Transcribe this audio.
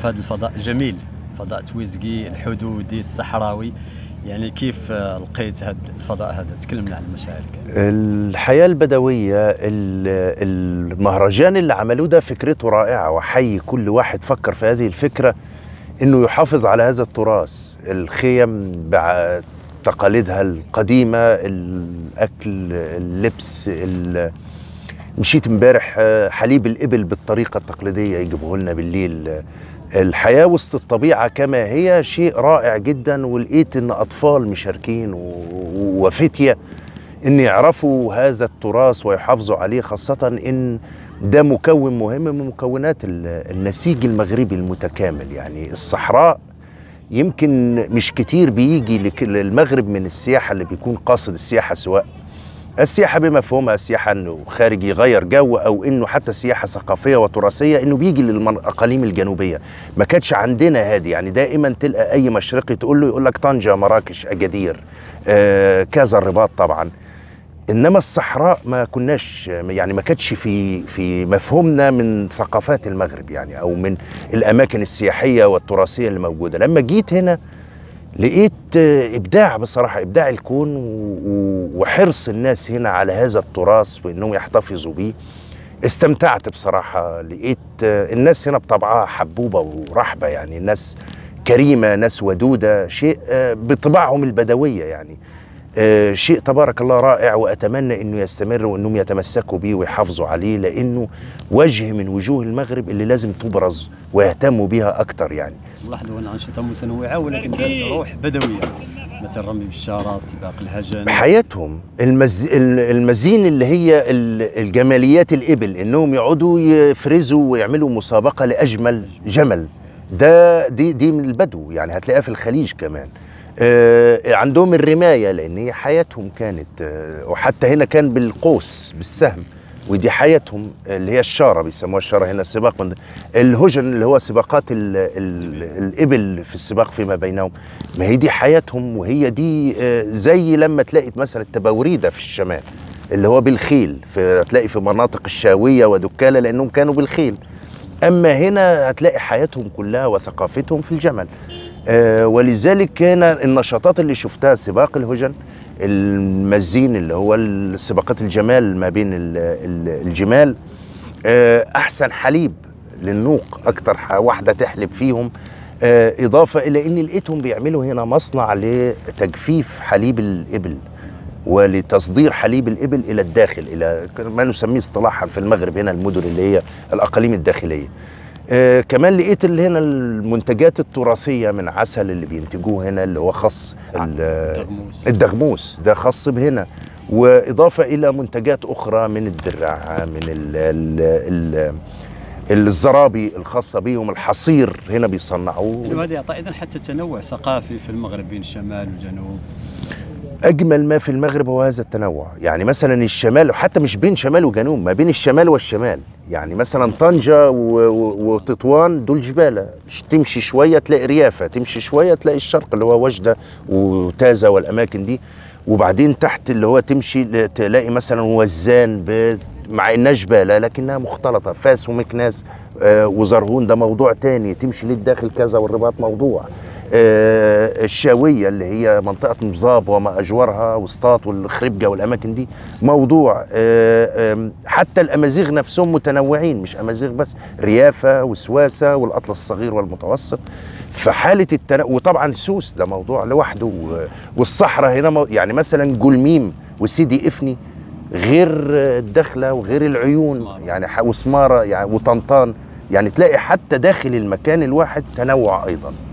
في هذا الفضاء الجميل فضاء تويزقي الحدودي الصحراوي يعني كيف لقيت هذا الفضاء هذا تكلمنا عن مشاعرك الحياة البدوية ال- المهرجان اللي عملوه ده فكرته رائعة وحي كل واحد فكر في هذه الفكرة انه يحافظ على هذا التراث الخيم بتقاليدها القديمة الاكل اللبس ال- مشيت امبارح آه، حليب الابل بالطريقة التقليدية يجيبوه لنا بالليل آه، الحياة وسط الطبيعة كما هي شيء رائع جدا ولقيت ان اطفال مشاركين و- وفتية ان يعرفوا هذا التراث ويحافظوا عليه خاصة ان ده مكون مهم من مكونات ال- النسيج المغربي المتكامل يعني الصحراء يمكن مش كتير بيجي لك- للمغرب من السياحة اللي بيكون قاصد السياحة سواء السياحة بمفهومها السياحة انه خارج يغير جو او انه حتى سياحة ثقافية وتراثية انه بيجي للاقاليم الجنوبية ما كانتش عندنا هذه يعني دائما تلقى اي مشرقي تقول له يقول لك طنجة مراكش اجادير آه كذا الرباط طبعا انما الصحراء ما كناش يعني ما كانتش في في مفهومنا من ثقافات المغرب يعني او من الاماكن السياحيه والتراثيه اللي موجوده لما جيت هنا لقيت آه، ابداع بصراحه ابداع الكون و- و- وحرص الناس هنا على هذا التراث وانهم يحتفظوا بيه استمتعت بصراحه لقيت آه، الناس هنا بطبعها حبوبه ورحبه يعني الناس كريمه ناس ودوده شيء آه، بطباعهم البدويه يعني آه، شيء تبارك الله رائع واتمنى انه يستمر وانهم يتمسكوا بيه ويحافظوا عليه لانه وجه من وجوه المغرب اللي لازم تبرز ويهتموا بها اكتر يعني نلاحظوا ان انشطه متنوعه ولكن ذات روح بدويه مثل رمي بالشاره سباق الهجن حياتهم المز... ال- المزين اللي هي ال- الجماليات الإبل إنهم يقعدوا يفرزوا ويعملوا مسابقة لأجمل جمل ده دي دي من البدو يعني هتلاقيها في الخليج كمان آه عندهم الرماية لأن هي حياتهم كانت آه وحتى هنا كان بالقوس بالسهم ودي حياتهم اللي هي الشارة بيسموها الشارة هنا سباق من الهجن اللي هو سباقات ال ال الإبل في السباق فيما بينهم ما هي دي حياتهم وهي دي آه، زي لما تلاقي مثلا التباوريدة في الشمال اللي هو بالخيل في تلاقي في مناطق الشاوية ودكالة لأنهم كانوا بالخيل أما هنا هتلاقي حياتهم كلها وثقافتهم في الجمل آه ولذلك كان النشاطات اللي شفتها سباق الهجن المزين اللي هو سباقات الجمال ما بين ال- ال- الجمال آه أحسن حليب للنوق أكتر ح- واحدة تحلب فيهم آه إضافة إلى أن لقيتهم بيعملوا هنا مصنع لتجفيف حليب الإبل ولتصدير حليب الإبل إلى الداخل إلى ما نسميه اصطلاحا في المغرب هنا المدن اللي هي الأقاليم الداخلية آه كمان لقيت اللي هنا المنتجات التراثية من عسل اللي بينتجوه هنا اللي هو خاص ال- الدغموس. الدغموس ده خاص بهنا وإضافة إلى منتجات أخرى من الدرع من ال ال ال الزرابي الخاصة بيهم الحصير هنا بيصنعوه وهذا يعطي ايضا حتى تنوع ثقافي في المغرب بين الشمال والجنوب اجمل ما في المغرب هو هذا التنوع يعني مثلا الشمال وحتى مش بين شمال وجنوب ما بين الشمال والشمال يعني مثلا طنجة و- و- وتطوان دول جبالة ش- تمشي شوية تلاقي ريافة تمشي شوية تلاقي الشرق اللي هو وجدة وتازة والأماكن دي وبعدين تحت اللي هو تمشي ل- تلاقي مثلا وزان ب- مع انها جبالة لكنها مختلطة فاس ومكناس آه وزرهون ده موضوع تاني تمشي للداخل كذا والرباط موضوع آه، الشاوية اللي هي منطقة مصاب وما أجورها وسطاط والخربجة والأماكن دي موضوع آه، آم، حتى الأمازيغ نفسهم متنوعين مش أمازيغ بس ريافة وسواسة والأطلس الصغير والمتوسط فحالة التنوع وطبعا سوس ده موضوع لوحده و- والصحراء هنا مو- يعني مثلا جلميم وسيدي إفني غير الدخلة وغير العيون سمارة. يعني ح- وسمارة يعني وطنطان يعني تلاقي حتى داخل المكان الواحد تنوع أيضا